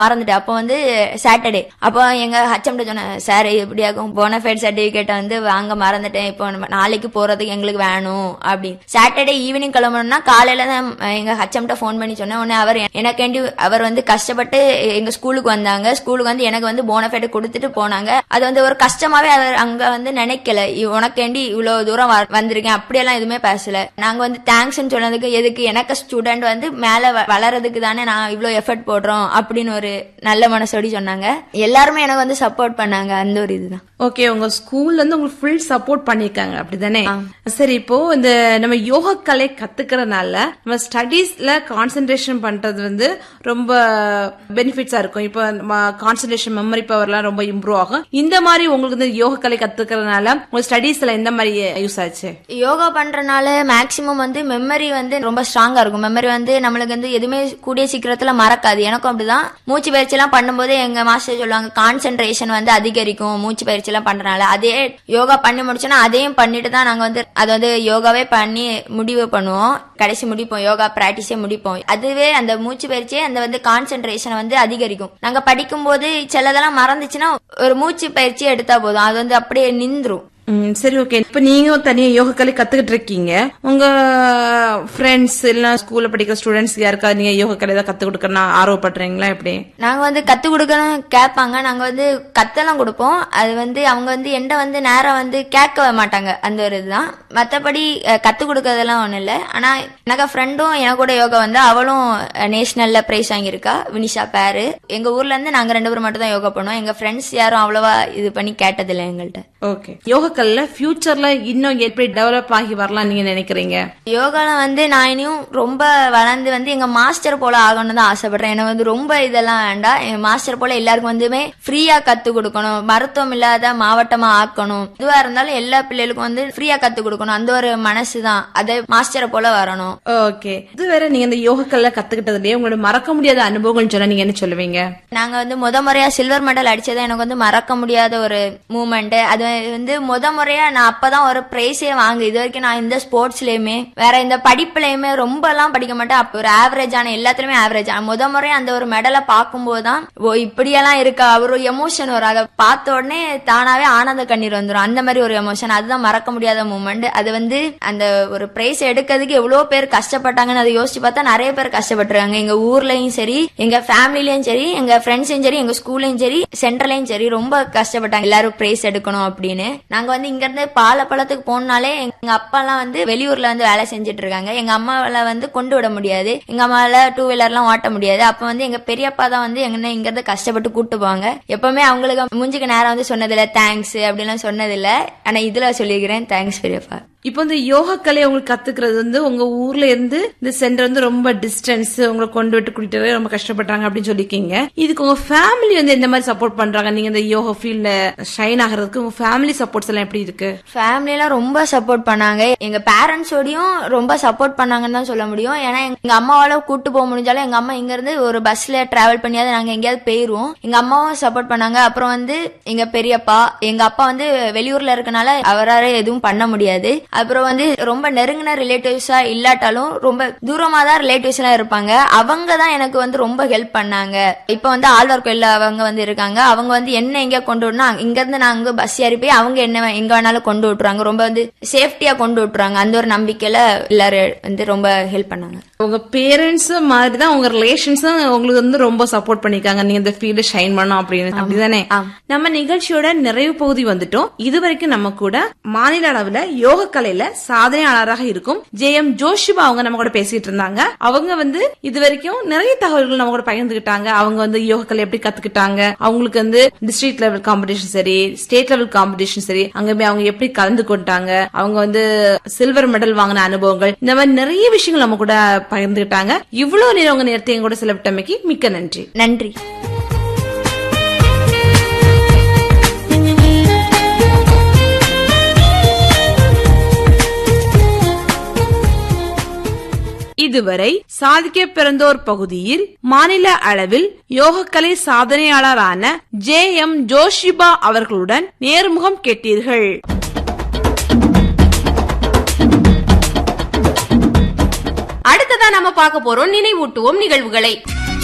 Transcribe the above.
மறந்துட்டேன் அப்போ வந்து சாட்டர்டே அப்போ எங்க ஹச்எம்ட சொன்னேன் சார் எப்படியாகும் போனஃபைட் சர்டிபிகேட் வந்து வாங்க மறந்துட்டேன் இப்போ நம்ம நாளைக்கு போறதுக்கு எங்களுக்கு வேணும் அப்படின்னு சாட்டர்டே ஈவினிங் கிளம்பணும்னா காலையில தான் எங்க ஹச்எம்ட ஃபோன் பண்ணி சொன்னேன் உடனே அவர் எனக்கேண்டி அவர் வந்து கஷ்டப்பட்டு எங்க ஸ்கூலுக்கு வந்தாங்க ஸ்கூலுக்கு வந்து எனக்கு வந்து போனஃபைட் கொடுத்துட்டு போனாங்க அது வந்து ஒரு கஷ்டமாவே அவர் அங்க வந்து நினைக்கல இ- உனக்கேண்டி இவ்வளவு தூரம் வ- வந்திருக்கேன் அப்படியெல்லாம் எதுவுமே பேசல நாங்க வந்து தேங்க்ஸ்னு சொன்னதுக்கு எதுக்கு எனக்கு ஸ்டூடெண்ட் வந்து மேல வ- வளர்றதுக்கு தானே நான் இவ்வளவு எஃபர்ட் போடுறோம் அப்படின்னு ஒரு நல்ல மனசோடி சொன்னாங்க எல்லாருமே எனக்கு வந்து சப்போர்ட் பண்ணாங்க அந்த ஒரு இதுதான் ஓகே உங்க ஸ்கூல்ல இருந்து உங்களுக்கு ஃபுல் சப்போர்ட் பண்ணிருக்காங்க அப்படிதானே சரி இப்போ இந்த நம்ம யோகா கலை கத்துக்கிறதுனால நம்ம ஸ்டடீஸ்ல கான்சென்ட்ரேஷன் பண்றது வந்து ரொம்ப பெனிஃபிட்ஸா இருக்கும் இப்போ நம்ம கான்சென்ட்ரேஷன் மெமரி பவர்லாம் ரொம்ப இம்ப்ரூவ் ஆகும் இந்த மாதிரி உங்களுக்கு இந்த யோகா கலை கத்துக்கிறதுனால உங்க ஸ்டடீஸ்ல எந்த மாதிரி யூஸ் ஆச்சு யோகா பண்றனால மேக்சிமம் வந்து மெமரி வந்து ரொம்ப ஸ்ட்ராங்கா இருக்கும் மெமரி வந்து நம்மளுக்கு வந்து எதுவுமே கூடிய சீக்கிரத்துல மறக்காது எனக்கும் அப்படிதான் மூச்சு பயிற்சி எல்லாம் பண்ணும்போது எங்க மாஸ்டர் சொல்லுவாங்க கான்சென்ட்ரேஷன் வந்து அதிகரிக்கும் மூச்சு பயிற்சி எல்லாம் பண்றனால அதே யோகா பண்ணி முடிச்சோன்னா அதையும் பண்ணிட்டு தான் நாங்க வந்து அது வந்து யோகாவே பண்ணி முடிவு பண்ணுவோம் கடைசி முடிப்போம் யோகா பிராக்டிஸே முடிப்போம் அதுவே அந்த மூச்சு பயிற்சியே அந்த வந்து கான்சென்ட்ரேஷன் வந்து அதிகரிக்கும் நாங்க படிக்கும்போது சிலதெல்லாம் மறந்துச்சுன்னா ஒரு மூச்சு பயிற்சி எடுத்தா போதும் அது வந்து அப்படியே நின்றும் ம், சரி ஓகே இப்ப நீங்க தனியா யோகா கலை கத்துக்கிட்டு இருக்கீங்க உங்க ஃப்ரெண்ட்ஸ் இல்ல ஸ்கூல்ல படிக்கிற ஸ்டூடெண்ட்ஸ் யாருக்கா நீங்க யோகா கலை ஏதாவது கத்து கொடுக்கறனா ஆர்வப்படுறீங்களா எப்படி நாங்க வந்து கத்து கொடுக்கணும் கேட்பாங்க நாங்க வந்து கத்தெல்லாம் கொடுப்போம் அது வந்து அவங்க வந்து என்கிட்ட வந்து நேரம் வந்து கேட்க மாட்டாங்க அந்த ஒரு இதுதான் மத்தபடி அஹ், கத்து கொடுக்கறதெல்லாம் ஒண்ணும் இல்ல ஆனா எனக்கு ஃப்ரெண்டும் எனக்கு கூட யோகா வந்து அவளும் நேஷனல்ல பிரைஸ் வாங்கியிருக்கா வினிஷா பேரு எங்க ஊர்ல இருந்து நாங்க ரெண்டு பேரும் மட்டும் தான் யோகா பண்ணுவோம் எங்க ஃப்ரெண்ட்ஸ் யாரும் அவ்வளவா இது பண்ணி கேட்டதில்லை எங்கள்கிட்ட ஓகே யோகா கல்ல ஃபியூச்சர்ல இன்னும் எப்படி டெவலப் ஆகி வரலாம் நீங்க நினைக்கிறீங்க யோகால வந்து நான் இனியும் ரொம்ப வளர்ந்து வந்து எங்க மாஸ்டர் போல ஆகணும்னு தான் ஆசைப்படுறேன் எனக்கு வந்து ரொம்ப இதெல்லாம் வேண்டாம் என் மாஸ்டர் போல எல்லாருக்கும் வந்துமே ஃப்ரீயா கத்து கொடுக்கணும் மருத்துவம் இல்லாத மாவட்டமா ஆக்கணும் எதுவா இருந்தாலும் எல்லா பிள்ளைகளுக்கும் வந்து ஃப்ரீயா கத்து கொடுக்கணும் அந்த ஒரு மனசு தான் அதை மாஸ்டரை போல வரணும் ஓகே இது வேற நீங்க இந்த யோகா கல்ல கத்துக்கிட்டதுலயே உங்களோட மறக்க முடியாத அனுபவங்கள் சொன்னா நீங்க என்ன சொல்லுவீங்க நாங்க வந்து முத முறையா சில்வர் மெடல் அடிச்சது எனக்கு வந்து மறக்க முடியாத ஒரு மூமெண்ட் அது வந்து முத முறையா நான் அப்பதான் ஒரு பிரைஸே வாங்கு இது வரைக்கும் நான் இந்த ஸ்போர்ட்ஸ்லயுமே வேற இந்த படிப்புலயுமே ரொம்ப எல்லாம் படிக்க மாட்டேன் அப்ப ஒரு ஆவரேஜ் ஆன எல்லாத்துலயுமே ஆவரேஜ் ஆன முத முறையா அந்த ஒரு மெடலை பார்க்கும்போது தான் ஓ இப்படியெல்லாம் இருக்கா ஒரு எமோஷன் வரும் அதை பார்த்த உடனே தானாவே ஆனந்த கண்ணீர் வந்துரும் அந்த மாதிரி ஒரு எமோஷன் அதுதான் மறக்க முடியாத மூமெண்ட் அது வந்து அந்த ஒரு பிரைஸ் எடுக்கிறதுக்கு எவ்வளவு பேர் கஷ்டப்பட்டாங்கன்னு அதை யோசிச்சு பார்த்தா நிறைய பேர் கஷ்டப்பட்டிருக்காங்க எங்க ஊர்லயும் சரி எங்க ஃபேமிலிலயும் சரி எங்க ஃப்ரெண்ட்ஸும் சரி எங்க ஸ்கூல்லையும் சரி சென்ட்ரலையும் சரி ரொம்ப கஷ்டப்பட்டாங்க எல்லாரும் பிரைஸ் எடுக்கணும் அப்படின்னு நாங்க வந்து இங்க இருந்து பாலப்பழத்துக்கு போனாலே எங்க அப்பா எல்லாம் வந்து வெளியூர்ல வந்து வேலை செஞ்சுட்டு இருக்காங்க எங்க அம்மாவால வந்து கொண்டு விட முடியாது எங்க அம்மாவால டூ வீலர் எல்லாம் ஓட்ட முடியாது அப்ப வந்து எங்க பெரியப்பா தான் வந்து எங்க இங்க இருந்து கஷ்டப்பட்டு கூட்டு போவாங்க எப்பவுமே அவங்களுக்கு மூஞ்சுக்கு நேரம் வந்து சொன்னதில்ல தேங்க்ஸ் அப்படிலாம் சொன்னதில்ல ஆனா இதுல சொல்லியிருக்கிறேன் தேங்க்ஸ் பெரியப்பா இப்போ இந்த யோகா கலையை உங்களுக்கு கத்துக்கிறது வந்து உங்க ஊர்ல இருந்து இந்த சென்டர் வந்து ரொம்ப டிஸ்டன்ஸ் உங்களை கொண்டு விட்டு கூட்டிட்டு வர ரொம்ப கஷ்டப்பட்டாங்க அப்படின்னு சொல்லிருக்கீங்க இதுக்கு உங்க ஃபேமிலி வந்து எந்த மாதிரி சப்போர்ட் பண்றாங்க நீங்க இந்த யோகா ஃபீல்ட்ல ஷைன் ஆகிறதுக்கு உங்க ஃபேமிலி சப்போர்ட்ஸ் எல்லாம் எப்படி இருக்கு ஃபேமிலி எல்லாம் ரொம்ப சப்போர்ட் பண்ணாங்க எங்க பேரண்ட்ஸோடையும் ரொம்ப சப்போர்ட் பண்ணாங்கன்னு தான் சொல்ல முடியும் ஏன்னா எங்க அம்மாவால கூட்டு போக முடிஞ்சாலும் எங்க அம்மா இங்க இருந்து ஒரு பஸ்ல டிராவல் பண்ணியாவது நாங்க எங்கேயாவது போயிருவோம் எங்க அம்மாவும் சப்போர்ட் பண்ணாங்க அப்புறம் வந்து எங்க பெரியப்பா எங்க அப்பா வந்து வெளியூர்ல இருக்கனால அவரால எதுவும் பண்ண முடியாது அப்புறம் வந்து ரொம்ப நெருங்கின ரிலேட்டிவ்ஸா இல்லாட்டாலும் ரொம்ப தூரமா தான் ரிலேட்டிவ்ஸ் எல்லாம் இருப்பாங்க அவங்க தான் எனக்கு வந்து ரொம்ப ஹெல்ப் பண்ணாங்க இப்ப வந்து ஆழ்வார் கோயில்ல அவங்க வந்து இருக்காங்க அவங்க வந்து என்ன எங்க கொண்டு விடணும் இங்க இருந்து நாங்க பஸ் ஏறி போய் அவங்க என்ன எங்க வேணாலும் கொண்டு விட்டுறாங்க ரொம்ப வந்து சேஃப்டியா கொண்டு விட்டுறாங்க அந்த ஒரு நம்பிக்கையில எல்லாரும் வந்து ரொம்ப ஹெல்ப் பண்ணாங்க உங்க பேரண்ட்ஸ் மாதிரி தான் உங்க ரிலேஷன்ஸும் உங்களுக்கு வந்து ரொம்ப சப்போர்ட் பண்ணிருக்காங்க நீங்க இந்த ஃபீல்டு ஷைன் பண்ணணும் அப்படின்னு அப்படிதானே நம்ம நிகழ்ச்சியோட நிறைவு பகுதி வந்துட்டோம் இது வரைக்கும் நம்ம கூட மாநில அளவுல யோக கலையில சாதனையாளராக இருக்கும் ஜே எம் ஜோஷிபா அவங்க நம்ம கூட பேசிட்டு இருந்தாங்க அவங்க வந்து இது வரைக்கும் நிறைய தகவல்கள் நம்ம கூட பகிர்ந்துகிட்டாங்க அவங்க வந்து யோக கலை எப்படி கத்துக்கிட்டாங்க அவங்களுக்கு வந்து டிஸ்ட்ரிக்ட் லெவல் காம்படிஷன் சரி ஸ்டேட் லெவல் காம்படிஷன் சரி அங்க போய் அவங்க எப்படி கலந்து கொண்டாங்க அவங்க வந்து சில்வர் மெடல் வாங்கின அனுபவங்கள் இந்த மாதிரி நிறைய விஷயங்கள் நம்ம கூட பகிர்ந்துகிட்டாங்க இவ்வளவு நேரம் உங்க நேரத்தை எங்க கூட செலவிட்டமைக்கு மிக்க நன்றி நன்றி இதுவரை சாதிக்க பிறந்தோர் பகுதியில் மாநில அளவில் யோகக்கலை சாதனையாளரான ஜே எம் ஜோஷிபா அவர்களுடன் நேர்முகம் கேட்டீர்கள் அடுத்ததா நாம பார்க்க போறோம் நினைவூட்டுவோம் நிகழ்வுகளை